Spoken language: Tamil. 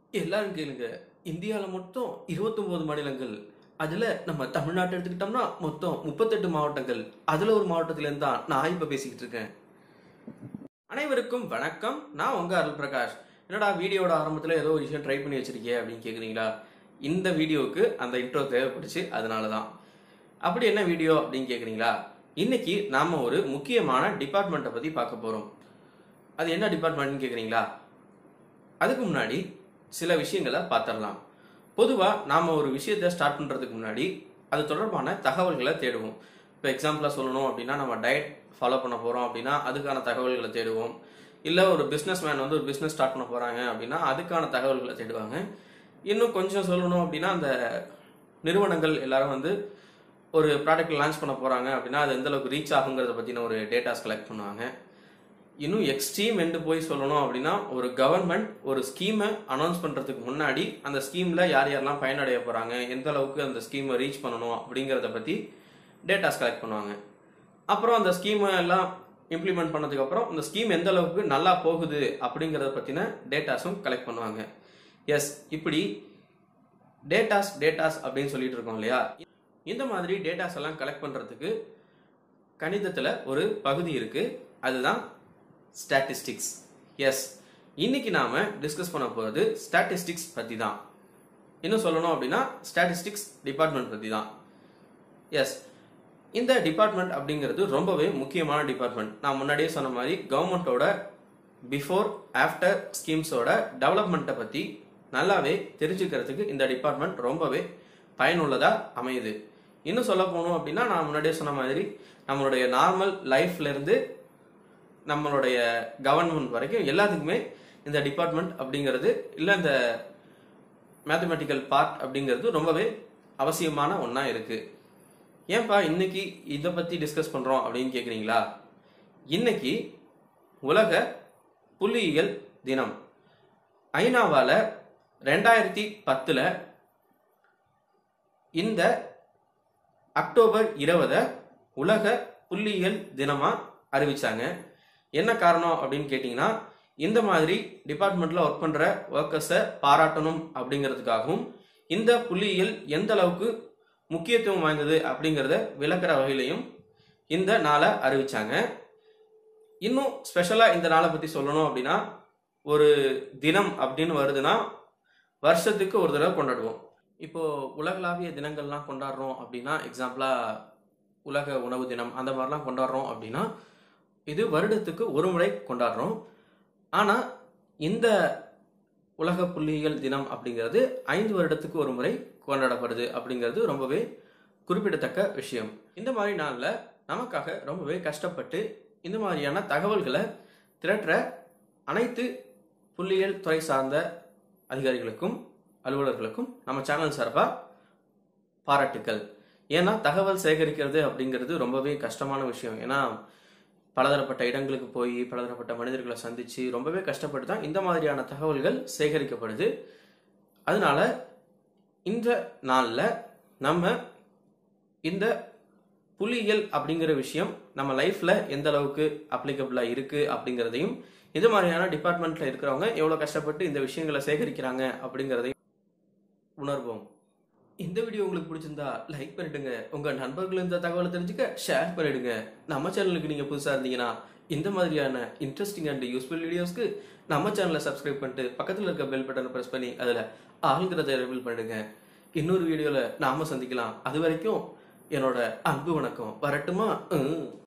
எல்லாரும் கேளுங்க இந்தியாவில் மொத்தம் 29 மாநிலங்கள் அதில் நம்ம தமிழ்நாட்டை எடுத்துக்கிட்டோம்னா மொத்தம் முப்பத்தெட்டு மாவட்டங்கள் அதில் ஒரு மாவட்டத்திலேருந்து தான் நான் இப்போ பேசிக்கிட்டு இருக்கேன் அனைவருக்கும் வணக்கம் நான் உங்க அருள் பிரகாஷ் என்னடா வீடியோட ஆரம்பத்தில் ஏதோ ஒரு விஷயம் ட்ரை பண்ணி வச்சிருக்கியே அப்படின்னு கேட்குறீங்களா இந்த வீடியோவுக்கு அந்த இன்ட்ரோ தேவைப்பட்டுச்சு அதனால தான் அப்படி என்ன வீடியோ அப்படின்னு கேட்குறீங்களா இன்னைக்கு நாம ஒரு முக்கியமான டிபார்ட்மெண்ட்டை பற்றி பார்க்க போகிறோம் அது என்ன டிபார்ட்மெண்ட்னு கேட்குறீங்களா அதுக்கு முன்னாடி சில விஷயங்களை பார்த்துடலாம் பொதுவாக நாம் ஒரு விஷயத்தை ஸ்டார்ட் பண்ணுறதுக்கு முன்னாடி அது தொடர்பான தகவல்களை தேடுவோம் இப்போ எக்ஸாம்பிளாக சொல்லணும் அப்படின்னா நம்ம டயட் ஃபாலோ பண்ண போகிறோம் அப்படின்னா அதுக்கான தகவல்களை தேடுவோம் இல்லை ஒரு பிஸ்னஸ் மேன் வந்து ஒரு பிஸ்னஸ் ஸ்டார்ட் பண்ண போகிறாங்க அப்படின்னா அதுக்கான தகவல்களை தேடுவாங்க இன்னும் கொஞ்சம் சொல்லணும் அப்படின்னா அந்த நிறுவனங்கள் எல்லாரும் வந்து ஒரு ப்ராடக்ட் லான்ச் பண்ண போகிறாங்க அப்படின்னா அது எந்த அளவுக்கு ரீச் ஆகுங்கிறத பற்றின ஒரு டேட்டாஸ் கலெக்ட் பண்ணுவாங்க இன்னும் எக்ஸ்ட்ரீம் என்று போய் சொல்லணும் அப்படின்னா ஒரு கவர்மெண்ட் ஒரு ஸ்கீமை அனௌன்ஸ் பண்றதுக்கு முன்னாடி அந்த ஸ்கீம்ல யார் யாரெல்லாம் பயனடைய போறாங்க எந்த அளவுக்கு அந்த ஸ்கீமை ரீச் பண்ணணும் அப்படிங்கறத பத்தி டேட்டாஸ் கலெக்ட் பண்ணுவாங்க அப்புறம் அந்த ஸ்கீமை எல்லாம் இம்ப்ளிமெண்ட் பண்ணதுக்கு அப்புறம் இந்த ஸ்கீம் எந்த அளவுக்கு நல்லா போகுது அப்படிங்கறத பத்தின டேட்டாஸும் கலெக்ட் பண்ணுவாங்க எஸ் இப்படி டேட்டாஸ் டேட்டாஸ் அப்படின்னு சொல்லிட்டு இருக்கோம் இல்லையா இந்த மாதிரி டேட்டாஸ் எல்லாம் கலெக்ட் பண்றதுக்கு கணிதத்துல ஒரு பகுதி இருக்கு அதுதான் ஸ்டாட்டிஸ்டிக்ஸ் எஸ் இன்னைக்கு நாம டிஸ்கஸ் பண்ண போறது ஸ்டாட்டிஸ்டிக்ஸ் பத்தி தான் இன்னும் சொல்லணும் அப்படின்னா ஸ்டாட்டிஸ்டிக்ஸ் டிபார்ட்மெண்ட் பத்தி தான் எஸ் இந்த டிபார்ட்மெண்ட் அப்படிங்கிறது ரொம்பவே முக்கியமான டிபார்ட்மெண்ட் நான் முன்னாடியே சொன்ன மாதிரி கவர்மெண்ட்டோட பிஃபோர் ஆஃப்டர் ஸ்கீம்ஸோட டெவலப்மெண்ட்டை பத்தி நல்லாவே தெரிஞ்சுக்கிறதுக்கு இந்த டிபார்ட்மெண்ட் ரொம்பவே பயனுள்ளதா அமையுது இன்னும் சொல்ல போனோம் அப்படின்னா நான் முன்னாடியே சொன்ன மாதிரி நம்மளுடைய நார்மல் லைஃப்ல இருந்து நம்மளுடைய கவர்மெண்ட் வரைக்கும் எல்லாத்துக்குமே இந்த டிபார்ட்மெண்ட் அப்படிங்கிறது இல்லை இந்த மேத்தமெட்டிக்கல் பார்ட் அப்படிங்கிறது ரொம்பவே அவசியமான ஒன்றா இருக்கு ஏன்பா இன்னைக்கு இதை பற்றி டிஸ்கஸ் பண்ணுறோம் அப்படின்னு கேட்குறீங்களா இன்னைக்கு உலக புள்ளியியல் தினம் ஐநாவால ரெண்டாயிரத்தி பத்தில் இந்த அக்டோபர் இருபதை உலக புள்ளியியல் தினமா அறிவிச்சாங்க என்ன காரணம் அப்படின்னு கேட்டிங்கன்னா இந்த மாதிரி டிபார்ட்மெண்ட்ல ஒர்க் பண்ற ஒர்க்கர்ஸை பாராட்டணும் அப்படிங்கிறதுக்காகவும் இந்த புள்ளியியல் எந்த அளவுக்கு முக்கியத்துவம் வாய்ந்தது அப்படிங்கிறத விளக்குற வகையிலையும் இந்த நாளை அறிவிச்சாங்க இன்னும் ஸ்பெஷலா இந்த நாளை பத்தி சொல்லணும் அப்படின்னா ஒரு தினம் அப்படின்னு வருதுன்னா வருஷத்துக்கு ஒரு தடவை கொண்டாடுவோம் இப்போ உலகளாவிய தினங்கள்லாம் கொண்டாடுறோம் அப்படின்னா எக்ஸாம்பிளா உலக உணவு தினம் அந்த மாதிரிலாம் கொண்டாடுறோம் அப்படின்னா இது வருடத்துக்கு ஒரு முறை கொண்டாடுறோம் ஆனால் இந்த உலக புள்ளியியல் தினம் அப்படிங்கிறது ஐந்து வருடத்துக்கு ஒரு முறை கொண்டாடப்படுது அப்படிங்கிறது ரொம்பவே குறிப்பிடத்தக்க விஷயம் இந்த மாதிரி நாளில் நமக்காக ரொம்பவே கஷ்டப்பட்டு இந்த மாதிரியான தகவல்களை திரட்டுற அனைத்து புள்ளியியல் துறை சார்ந்த அதிகாரிகளுக்கும் அலுவலர்களுக்கும் நம்ம சேனல் சார்பாக பாராட்டுக்கள் ஏன்னா தகவல் சேகரிக்கிறது அப்படிங்கிறது ரொம்பவே கஷ்டமான விஷயம் ஏன்னா பலதரப்பட்ட இடங்களுக்கு போய் பலதரப்பட்ட மனிதர்களை சந்திச்சு ரொம்பவே கஷ்டப்பட்டு தான் இந்த மாதிரியான தகவல்கள் சேகரிக்கப்படுது அதனால இந்த நாளில் நம்ம இந்த புள்ளியியல் அப்படிங்கிற விஷயம் நம்ம லைஃப்ல எந்த அளவுக்கு அப்ளிகபிளா இருக்கு அப்படிங்கிறதையும் இது மாதிரியான டிபார்ட்மெண்ட்ல இருக்கிறவங்க எவ்வளவு கஷ்டப்பட்டு இந்த விஷயங்களை சேகரிக்கிறாங்க அப்படிங்கிறதையும் உணர்வோம் இந்த வீடியோ உங்களுக்கு பிடிச்சிருந்தா லைக் பண்ணிடுங்க உங்க நண்பர்கள் இந்த தகவலை தெரிஞ்சுக்க ஷேர் பண்ணிடுங்க நம்ம சேனலுக்கு நீங்க புதுசா இருந்தீங்கன்னா இந்த மாதிரியான இன்ட்ரெஸ்டிங் அண்ட் யூஸ்ஃபுல் வீடியோஸ்க்கு நம்ம சேனலை சப்ஸ்கிரைப் பண்ணிட்டு பக்கத்துல இருக்க பெல் பட்டனை பிரஸ் பண்ணி அதுல ஆளுங்கிறத எனபிள் பண்ணிடுங்க இன்னொரு வீடியோல நாம சந்திக்கலாம் அது வரைக்கும் என்னோட அன்பு வணக்கம் வரட்டுமா ம்